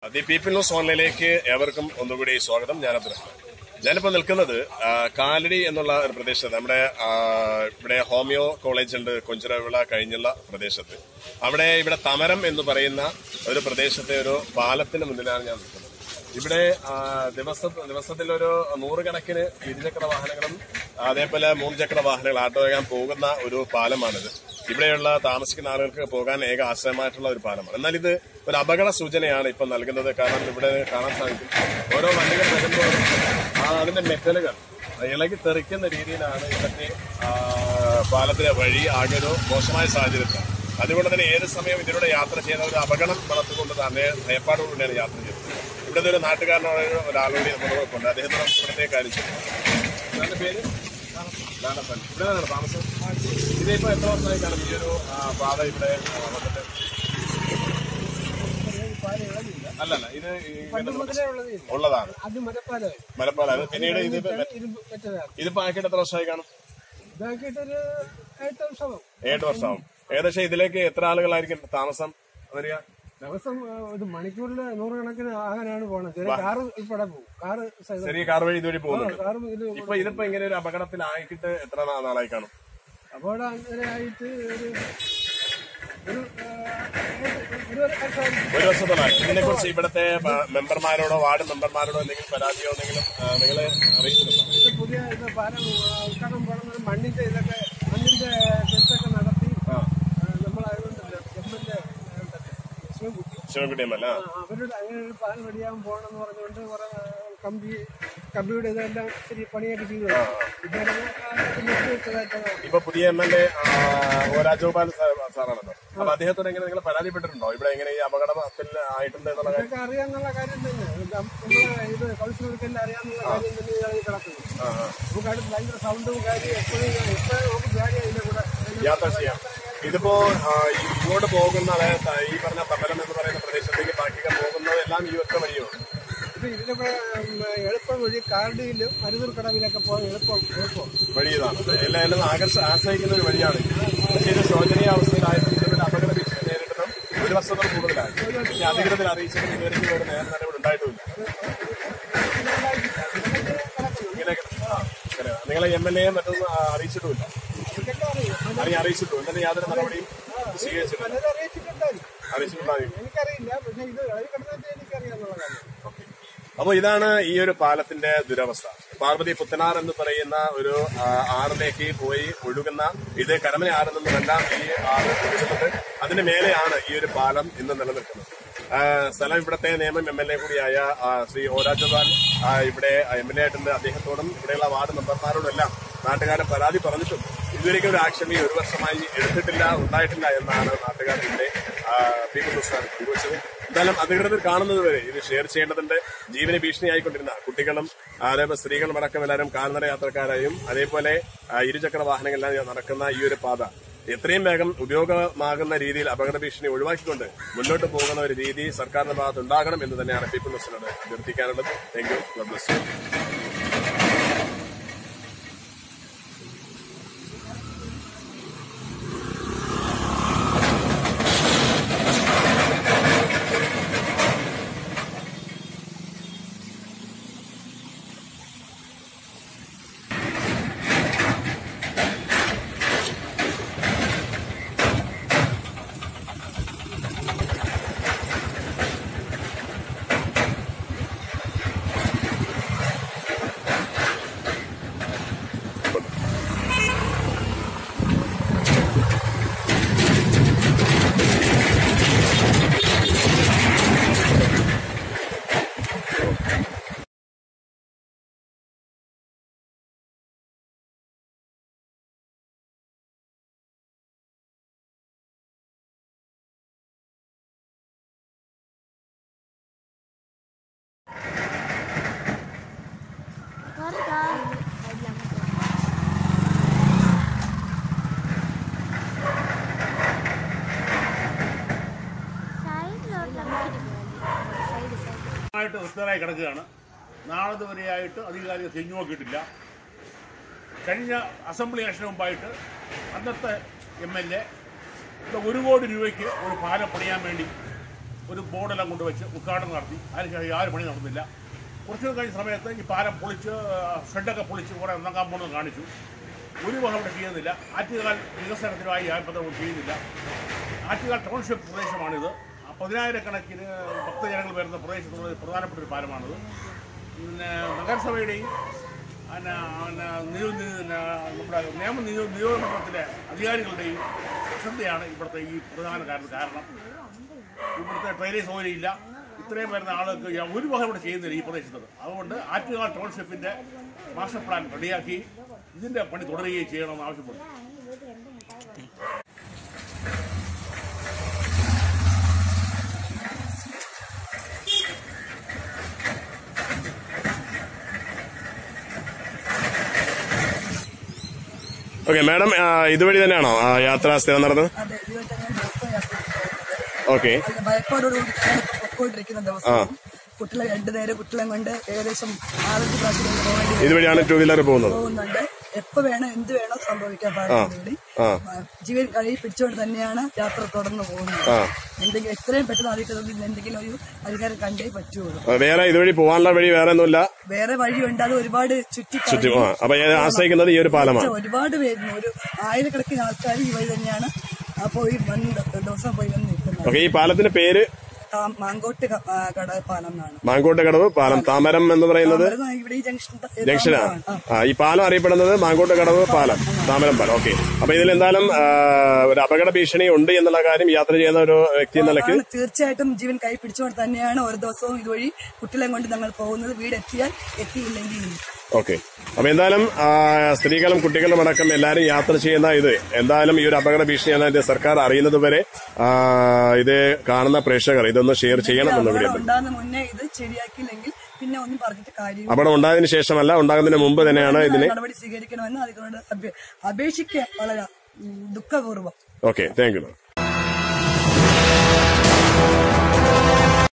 The people news ഓൺലൈനിലേക്ക് ഏവർക്കും ഒന്നുകൂടി സ്വാഗതം ഞാൻ അബ്ദുറഹ്മാൻ ഞാനിപ്പോൾ നിൽക്കുന്നത് ആ, കാലടി എന്നുള്ള ഒരു പ്രദേശത്ത് നമ്മുടെ ആ, ഇവിടെ ഹോമിയോ കോളേജ് ഉണ്ട് കൊഞ്ചിറവിള കഴിഞ്ഞുള്ള പ്രദേശത്ത് അവിടെ ഇവിടെ തമരം എന്ന് പറയുന്ന ഒരു പ്രദേശത്തെ ഒരു പാലത്തിന് മുന്നിലാണ് ഞാൻ നിൽക്കുന്നത് ഇവിടെ ആ, ദിവസ ദിവസത്തിൽ ഒരു നൂറുകണക്കിന് ഇരുചക്ര വാഹനങ്ങളും അതേപോലെ മൂന്ന് ചക്ര വാഹനങ്ങൾ ആട്ടോ ചെയ്യാൻ പോകുന്ന ഒരു പാലമാണിത് ഇവിടെയുള്ള താമസിക്കുന്ന ആളുകൾക്ക് പോകാൻ ഏക ആശ്രയമായിട്ടുള്ള ഒരു പാലമാണ് എന്നാൽ ഇത് ഒരു അപകട സൂചനയാണ് ഇപ്പം നൽകുന്നത് കാരണം ഇവിടെ കാണാൻ സാധിക്കും ഓരോ വണ്ടികൾ വരുമ്പോൾ ആ അതിന്റെ മെറ്റലുകൾ ഇളകി തെറിക്കുന്ന രീതിയിലാണ് ഇവിടുത്തെ ആ, പാലത്തിലെ വഴി ആകെ ഒരു മോശമായ സാഹചര്യത്തിലാണ് അതുകൊണ്ട് തന്നെ ഏത് സമയം ഇതിലൂടെ യാത്ര ചെയ്യുന്ന ഒരു അപകടം വളർത്തുകൊണ്ട് തന്നെ ഭയപ്പാടുകൂടിയാണ് യാത്ര ചെയ്യുന്നത് ഇവിടുത്തെ ഒരു നാട്ടുകാരനായ ഒരാളുകൂടി നമ്മുടെ കൊണ്ട് അദ്ദേഹത്തിന് നമുക്ക് ഇവിടുത്തെ കാര്യം ചെയ്യും ഇതാരുടെ പേര് നാടപ്പൻ ഇവിടെയാണ് താമസം ഇതിപ്പോ എത്ര വർഷമായി കാണും ഈ ഒരു ആ, പാത ഇവിടെ ആ, വന്നിട്ട് അല്ലല്ല ഇത് ഇങ്ങനെ ഉള്ളതാണ് അത് മരപ്പാലമായി മലപ്പാലാണ് പിന്നീട് ഇത് ഇരുമ്പ് മറ്റേതാണ് ഇതിപ്പോ ആക്കിയിട്ട് എത്ര വർഷമായി കാണും ഇതാക്കിയിട്ടൊരു എട്ട് വർഷമാവും ഏഴ് വർഷമാവും ഏകദേശം ഇതിലേക്ക് എത്ര ആളുകളായിരിക്കും താമസം വരിക ദിവസം ആ, ഒരു മണിക്കൂറിൽ നൂറുകണക്കിന് ആകാനാണ് പോണത് ചില കാറ് ഉൾപ്പെടെ പോകും കാറ് സൈഡ് ചെറിയ കാർ വഴി ഇതുവഴി പോകുന്നുണ്ട് കാറും ഇത് ഇപ്പൊ ഇതിപ്പോ ഇങ്ങനെ ഒരു അപകടത്തിലാക്കിയിട്ട് എത്ര നാ- നാളായി കാണും അപകടം അങ്ങനെ ആയിട്ട് ഒരു ഒരു ആ, ഒരു വർഷമായിരിക്കും. ഒരു വർഷത്തോളായി ഇതിനെ കുറിച്ച് ഇവിടുത്തെ പ- മെമ്പർമാരോടോ വാർഡ് മെമ്പർമാരോടോ എന്തെങ്കിലും പരാതിയോ എന്തെങ്കിലും ആ, നിങ്ങളെ അറിയിച്ചിട്ടുണ്ടോ ഇത് പുതിയ ഇത് പാലം ആ, ഉദ്ഘാടനം പോകണമെന്ന് മണ്ണിന്റെ ഇതൊക്കെ മണ്ണിന്റെ ടെസ്റ്റൊക്കെ നടത്തി ആ നമ്മളായതുകൊണ്ടല്ലോ ഗവൺമെന്റ് ശിവകുട്ടി ശിവൻകുട്ടിയമ്മല്ല ആ, അവരുടെ അങ്ങനെ ഒരു പാലം റെഡിയാകാൻ പോകണമെന്ന് പറഞ്ഞുകൊണ്ട് കുറെ ആ, കമ്പി കമ്പിയുടെ ഇതെല്ലാം ശരി പണിയൊക്കെ ചെയ്തു ഇതുവരെ ആ, നിർത്തി വെച്ചതായിട്ടാണ് ഇപ്പൊ പുതിയ M L A O Rajagopal സാ- സാറാണല്ലോ അപ്പൊ അദ്ദേഹത്തോട് എങ്ങനെ നിങ്ങൾ പരാതിപ്പെട്ടിട്ടുണ്ടോ ഇവിടെ എങ്ങനെ ഈ അപകടത്തിൽ ആയിട്ടുണ്ട് എന്നുള്ള കാര്യം ഇതൊക്കെ അറിയാന്നുള്ള കാര്യം തന്നെ ഇത് നമ്മളെ ഇത് കൗൺസിലർക്കെല്ലാം അറിയാന്നുള്ള കാര്യം തന്നെ ഇതാണ് ഈ കിടക്കുന്നത് ആ, ആ. നമുക്ക് അടുത്ത് ഭയങ്കര സൗണ്ടും കാര്യം എപ്പോഴും എപ്പോഴും നമുക്ക് പേടിയാ ഇതിന്റെ കൂടെ യാത്ര ചെയ്യാം ഇതിപ്പോ ആ, ഇങ്ങോട്ട് പോകുന്ന അതായത് ത- ഈ പറഞ്ഞ തമലം എന്ന് പറയുന്ന പ്രദേശത്തേക്ക് ബാക്കിയൊക്കെ പോകുന്നതെല്ലാം ഈ ഒറ്റ വഴിയോ ഇത് ഇതിലൊക്കെ ഉം, എളുപ്പം വഴി കാർഡിയിലും മരുതൂർ കടവിലൊക്കെ പോകാൻ എളുപ്പം എളുപ്പം വഴി ഇതാണ് എല്ലാം എല്ലാം ആകർഷ ആശ്രയിക്കുന്ന ഒരു വഴിയാണ് പക്ഷേ ഇത് ശോചനീയ അവസ്ഥയിലായിട്ട് ഇതിന്റെ അപകട ഭീഷണി നേരിടുന്ന ഒരു വർഷത്തോട് കൂടുതലായി ഈ അധികൃതർ അറിയിച്ചിട്ട് ഇതുവരെയ്ക്കും ഒരു നേരം നടപടി ഉണ്ടായിട്ടുമില്ല ഇങ്ങനെയൊക്കെ ആ, ഇങ്ങനെ. നിങ്ങളെ എം എൽ എ മറ്റൊന്നും ആ, അറിയിച്ചിട്ടുമില്ല ഇതൊക്കെ അറിയാം അറിയാൻ അറിയിച്ചിട്ടു എന്നിട്ട് യാതൊരു നടപടിയും സ്വീകരിച്ചിട്ടില്ല പലരും അറിയിച്ചിട്ടുണ്ടായിരുന്നു അറിയിച്ചിട്ടുണ്ടാകും എനിക്കറിയില്ല പക്ഷെ ഇത് ഇളകി കിടന്നിട്ട് എനിക്കറിയാന്നുള്ള കാര്യം അപ്പോൾ ഇതാണ് ഈ ഒരു പാലത്തിന്റെ ദുരവസ്ഥ പാർവതി പുത്തനാർ എന്ന് പറയുന്ന ഒരു ആ, ആറിലേക്ക് പോയി ഒഴുകുന്ന ഇത് കരമന ആറിൽ നിന്നുമെല്ലാം ഈ ആറ് ഒഴുകുന്നത് അതിന് മേലെയാണ് ഈ ഒരു പാലം ഇന്ന് നിലനിൽക്കുന്നത് ആ, സ്ഥലം ഇവിടുത്തെ നിയമം എം എൽ എ കൂടിയായ ആ, ശ്രീ ഒ രാജഗോപാൽ ആ, ഇവിടെ എം എൽ എ ആയിട്ടുണ്ട് അദ്ദേഹത്തോടും ഇവിടെയുള്ള വാർഡ് മെമ്പർമാരോടും എല്ലാം നാട്ടുകാരെ പരാതി പറഞ്ഞിട്ടും ഇതുവരെയ്ക്കും ഒരു ആക്ഷൻ ഈ ഒരു വർഷമായി എടുത്തിട്ടില്ല ഉണ്ടായിട്ടില്ല എന്നാണ് നാട്ടുകാർ ഇവിടെ പീപ്പിൾ പ്രസ്ഥാനം പങ്കുവച്ചത് എന്തായാലും അധികൃതർ കാണുന്നത് വരെ ഇത് ഷെയർ ചെയ്യേണ്ടതുണ്ട് ജീവന് ഭീഷണിയായിക്കൊണ്ടിരുന്ന കുട്ടികളും അതേപോലെ സ്ത്രീകളും അടക്കം എല്ലാവരും കാൽനട യാത്രക്കാരായും അതേപോലെ ആ, ഇരുചക്ര വാഹനങ്ങളിലും നടക്കുന്ന ഈ ഒരു പാത എത്രയും വേഗം ഉപയോഗമാകുന്ന രീതിയിൽ അപകട ഭീഷണി ഒഴിവാക്കിക്കൊണ്ട് മുന്നോട്ട് പോകുന്ന ഒരു രീതി സർക്കാരിന്റെ ഭാഗത്ത് ഉണ്ടാകണം എന്ന് തന്നെയാണ് പീപ്പിൾ ന്യൂസിനോട് അഭ്യർത്ഥിക്കാനുള്ളത് thank you God bless you ആയിട്ട് റിപ്പയറായി കിടക്കുകയാണ് നാളെ വരെയായിട്ട് അധികാരികൾ തിരിഞ്ഞു നോക്കിയിട്ടില്ല കഴിഞ്ഞ അസംബ്ലി ഇലക്ഷന് മുമ്പായിട്ട് അന്നത്തെ എം എൽ എ ഒരു കോടി രൂപയ്ക്ക് ഒരു പാലം പണിയാൻ വേണ്ടി ഒരു ബോർഡെല്ലാം കൊണ്ടുവച്ച് ഉദ്ഘാടനം നടത്തി അതിനുശേഷം യാതൊരു പണി നടന്നില്ല കുറച്ച് കഴിഞ്ഞ സമയത്ത് ഈ പാലം പൊളിച്ച് ഷെഡൊക്കെ പൊളിച്ച് കുറേ ഒന്നാം പോകുന്നത് കാണിച്ചു ഒരു വക അവിടെ ചെയ്യുന്നില്ല ആറ്റുകാൽ വികസനത്തിനായി യാതൊരു ചെയ്യുന്നില്ല ആറ്റുകാൽ ടൗൺഷിപ്പ് പ്രദേശമാണിത് ആ പതിനായിരക്കണക്കിന് ഭക്തജനങ്ങൾ വരുന്ന പ്രദേശത്തുള്ള ഒരു പ്രധാനപ്പെട്ട ഒരു പാലമാണിത് പിന്നെ നഗരസഭയുടെയും പിന്നെ പിന്നെ നിയോ- നി- പിന്നെ നമ്മുടെ നിയമ നിയോ നിയോജകമണ്ഡലത്തിലെ അധികാരികളുടെയും ശ്രദ്ധയാണ് ഇവിടുത്തെ ഈ പ്രധാന കാരണം കാരണം ഇവിടുത്തെ ട്രെയിനിങ് സൗകര്യം ഇല്ല ഇത്രയും വരുന്ന ആളുകൾക്ക് യാ- ഒരു വക ഇവിടെ ചെയ്യുന്നില്ല ഈ പ്രദേശത്ത് അതുകൊണ്ട് ആറ്റുകാൽ ടൗൺഷിപ്പിന്റെ മാസ്റ്റർ പ്ലാൻ റെഡിയാക്കി ഇതിന്റെ പണി തുടരുകയും ചെയ്യണമെന്ന് ആവശ്യപ്പെടുന്നു ഓക്കെ മാഡം ആ, ഇതുവഴി തന്നെയാണോ ആ, യാത്ര സ്ഥിരം നടന്നത് അതെ ഇരുപത്തഞ്ചാം ദിവസം യാത്ര പോകുന്നത്. ഓക്കെ അതിന്റെ ഭയപ്പാടോടുകൂടി പൊക്കോണ്ടിരിക്കുന്ന ദിവസം കുട്ടികളെ രണ്ടു നേരം കുട്ടികളെ കൊണ്ട് ഏകദേശം നാലഞ്ച് പ്രാവശ്യം പോകേണ്ടി വരും. ഇതുവഴിയാണ് ടൂ വീലർ പോകുന്നത് പോകുന്നുണ്ട് എപ്പോ വേണം എന്ത് വേണോ സംഭവിക്കാൻ പാടില്ല ആ. ജീവൻ കഴി പിടിച്ചുകൊണ്ട് തന്നെയാണ് യാത്ര തുടർന്ന് പോകുന്നത് ആ. എന്തെങ്കിലും എത്രയും പെട്ടെന്ന് അതിൽ എന്തെങ്കിലും ഒരു പരിഹാരം കണ്ടേ പറ്റുള്ളൂ ആ, വേറെ ഇതുവഴി പോകാനുള്ള വഴി വേറെ ഒന്നുമില്ല വേറെ വഴിയുണ്ട് അത് ഒരുപാട് ചുറ്റി ചുറ്റും ആ അപ്പൊ ഞാൻ ആശ്രയിക്കുന്നത് ഈ ഒരു പാലമാണ് ഒരുപാട് പേരുന്നു ഒരു ആയിരക്കണക്കിന് ആൾക്കാർ ഈ വഴി തന്നെയാണ് ആ പോയി വന്ന് ദിവസം പോയി വന്ന് നിൽക്കുന്നത് ഓക്കെ ഈ പാലത്തിന്റെ പേര് താ- മാങ്കോട്ട് ക- ആ, കട പാലം എന്നാണ് മാങ്കോട്ട് കടവ് പാലം താമരം എന്ന് പറയുന്നത് താമരം ഇവിടെ ഈ ജംഗ്ഷൻ ത- ജംഗ്ഷനാ താമരമാണ്. ആ. ആ ഈ പാലം അറിയപ്പെടുന്നത് മാങ്കോട്ട് കടവ് പാലം താമരം പാലം ഓക്കെ അപ്പൊ ഇതിൽ എന്തായാലും ആ, ഒരു അപകട ഭീഷണി ഉണ്ട് എന്നുള്ള കാര്യം യാത്ര ചെയ്യുന്ന ഒരു വ്യക്തി എന്ന നിലയ്ക്ക് ആണ് തീർച്ചയായിട്ടും ജീവൻ കൈ പിടിച്ചുകൊണ്ട് തന്നെയാണ് ഓരോ ദിവസവും ഇതുവഴി കുട്ടികളെ കൊണ്ട് ഞങ്ങൾ പോകുന്നത് വീട് എത്തിയാൽ എത്തിയില്ലെങ്കിൽ ഓക്കെ അപ്പൊ എന്തായാലും ആ, സ്ത്രീകളും കുട്ടികളും അടക്കം എല്ലാവരും യാത്ര ചെയ്യുന്ന ഇത് എന്തായാലും ഈ ഒരു അപകട ഭീഷണി എന്നത് സർക്കാർ അറിയുന്നത് വരെ ആ, ഇത് കാണുന്ന പ്രേക്ഷകർ ഇതൊന്ന് ഷെയർ ചെയ്യണം എന്ന് കൂടി അപകടം ഉണ്ടാകുന്ന മുന്നേ ഇത് ശരിയാക്കിയില്ലെങ്കിൽ പിന്നെ ഒന്നും പറഞ്ഞിട്ട് കാര്യം അപകടം ഉണ്ടായതിനു ശേഷമല്ല ഉണ്ടാകുന്നതിന് മുമ്പ് തന്നെയാണ് ഇതിന് നടപടി സ്വീകരിക്കണമെന്ന് അതിനോട് അപേ- അപേക്ഷിക്കുക വളരെ ഉം, ദുഃഖപൂർവ്വം ഓക്കെ താങ്ക് യു